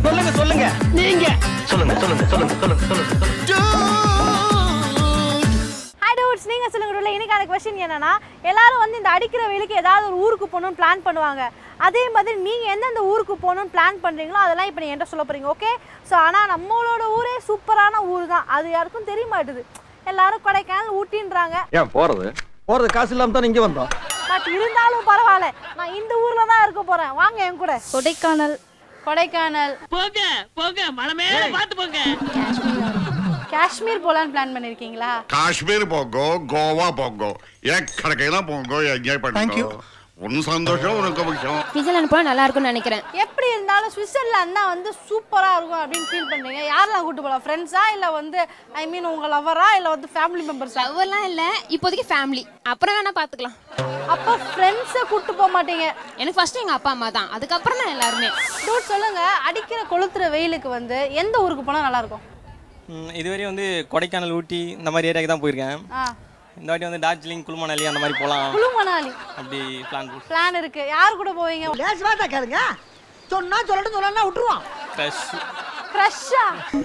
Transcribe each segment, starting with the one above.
சொல்லுங்க சொல்லுங்க நீங்க சொல்லுங்க சொல்லுங்க சொல்லுங்க சொல்லுங்க சொல்லுங்க ஹாய் டூட்ஸ் நீங்க சொல்லுங்க டூட்ல இன்னைக்கான கொஸ்டின் என்னன்னா எல்லாரும் வந்து இந்த அடிக்கிற வெயிலுக்கு ஏதாவது ஒரு ஊருக்கு போகணும்னு பிளான் பண்ணுவாங்க அதே மாதிரி நீங்க எந்தெந்த ஊருக்கு போகணும்னு பிளான் பண்றீங்களோ அதெல்லாம் இப்போ நீங்க என்கிட்ட சொல்ல போறீங்க ஓகே ஸோ ஆனால் நம்மளோட ஊரே சூப்பரான ஊர் தான் அது யாருக்கும் தெரிய மாட்டுது எல்லாரும் கொடைக்கானல் ஊட்டின்றாங்க ஏன் போறது போறது காசு இல்லாம தான் இங்க வந்தோம் பட் இருந்தாலும் பரவாயில்ல நான் இந்த ஊர்ல தான் இருக்க போறேன் வாங்க என் கூட கொடைக்கானல் கொடைக்கானல் போங்க போங்க மலை மேல பாத்து போங்க காஷ்மீர் போலான்னு பிளான் பண்ணிருக்கீங்களா కాశ్మీర్ పోగో గోవా పోగో ఎక్కడికైనా పోగో ఎంజాయ్ పడుకో ఉన్న సంతోషం ఇంకో విషయం ஸ்விட்சர்லாந்து போனால் நல்லா இருக்கும்னு நினைக்கிறேன் எப்படி இருந்தாலும் சுவிட்சர்லாந்து தான் வந்து சூப்பரா இருக்கும் அப்படின்னு ஃபீல் பண்றீங்க யாரெல்லாம் கூட்டு போகலாம் ஃப்ரெண்ட்ஸா இல்ல வந்து ஐ மீன் உங்க லவரா இல்ல வந்து ஃபேமிலி மெம்பர்ஸா லவ்வர்லாம் இல்லை இப்போதைக்கு ஃபேமிலி அப்புறம் வேணா பார்த்துக்கலாம் அப்ப ஃப்ரெண்ட்ஸை கூட்டு போக மாட்டீங்க எனக்கு ஃபர்ஸ்ட் எங்கள் அப்பா அம்மா தான் அதுக்கப்புறம் தான் எல்லாருமே டூட் சொல்லுங்க அடிக்கிற கொளுத்துற வெயிலுக்கு வந்து எந்த ஊருக்கு போனா நல்லா இருக்கும் ம், இதுவரையும் வந்து கொடைக்கானல் ஊட்டி இந்த மாதிரி ஏரியாவுக்கு தான் போயிருக்கேன் ஆ இந்த வாட்டி வந்து டார்ஜிலிங் குளுமணாலி அந்த மாதிரி போகலாம் குழு மணாலி அப்படி பிளான் பிளான் இருக்கு யார் கூட போவீங்க லேஸ் வாட்டா கேளுங்க சொன்னா சொல்லட்டும் சொல்லலாம் விட்டுருவான் க்ரஷ் ஃப்ரெஷ்ஷா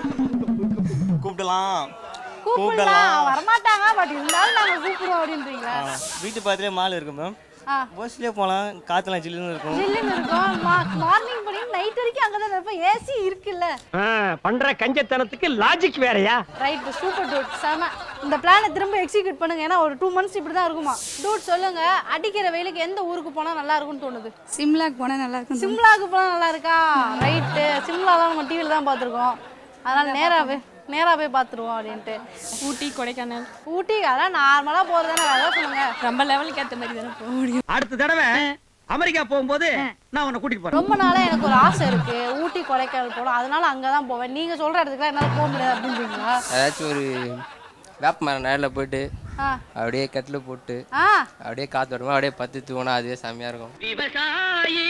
கூப்பிடலாம் கூப்பிடலாம் வரமாட்டாங்க பட் இருந்தாலும் நாங்க கூப்பிடுவோம் அப்படின்றீங்களா வீட்டு பக்கத்துலேயே மால் இருக்கும் மேம் ஆ பஸ்லேயே போகலாம் காற்றுலாம் ஜில்லுன்னு இருக்கும் ஜில்லுன்னு இருக்கும் மார்னிங் பண்ணி நைட் வரைக்கும் அங்கதான் இருப்போம் ஏசி இருக்குல்ல பண்ற கஞ்சத்தனத்துக்கு லாஜிக் வேறயா ரைட் சூப்பர் டூட் செம இந்த பிளானை திரும்ப எக்ஸிக்யூட் பண்ணுங்க ஏன்னா ஒரு டூ மந்த்ஸ் இப்படி தான் இருக்குமா டூட் சொல்லுங்க அடிக்கிற வெயிலுக்கு எந்த ஊருக்கு போனா நல்லா இருக்கும்னு தோணுது சிம்லாக்கு போனால் நல்லா இருக்கும் சிம்லாக்கு போனா நல்லா இருக்கா ரைட்டு சிம்லாலாம் நம்ம டிவியில் தான் பார்த்துருக்கோம் அதனால நேராவே நேரா போய் பார்த்துருவோம் அப்படின்ட்டு ஊட்டி கொடைக்கானல் ஊட்டி அதெல்லாம் நார்மலாக போகிறதானே அதான் சொல்லுங்க ரொம்ப லெவலுக்கு ஏற்ற மாதிரி தானே போக முடியும் அடுத்த தடவை அமெரிக்கா போகும்போது நான் உன்னை கூட்டிட்டு போறேன் ரொம்ப நாளா எனக்கு ஒரு ஆசை இருக்கு ஊட்டி கொடைக்கானல் போகணும் அதனால அங்கே தான் போவேன் நீங்க சொல்ற இடத்துக்குலாம் என்னால் போக முடியாது அப்படின்றீங்களா ஏதாச்சும் ஒரு வேப்ப மரம் நேரில் போயிட்டு ஆ அப்படியே கட்டில் போட்டு ஆ அப்படியே காற்று வருமா அப்படியே பத்து தூங்கினா அதுவே செம்மையாக இருக்கும் விவசாயி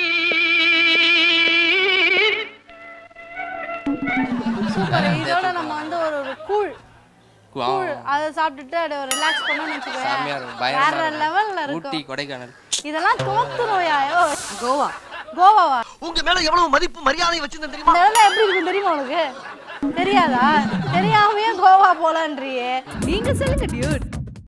சூப்பர் இதோட நம்ம வந்து ஒரு ஒரு கூழ் கு- ஆ, கூழ் அதை சாப்பிட்டுட்டு அப்படியே ஒரு ரிலாக்ஸ் பண்ணணும்னு செம்மையா இருக்கும் வச்சுக்கோங்க பயங்கரமா வேற இருக்கும். லெவல்ல ஊட்டி இருக்கும் கொடைக்கானல் இதெல்லாம் தோத்துருவோயாயோ கோவா கோவாவா உங்க மேல எவ்வளவு மதிப்பு மரியாதை வச்சிருந்தேன் தெரியுமா இந்த இடத்துல எப்படி இருக்கும் தெரியுமா உனக்கு தெரியாதா தெரியாமையே கோவா போலான்றியே நீங்க சொல்லுங்க டியூட்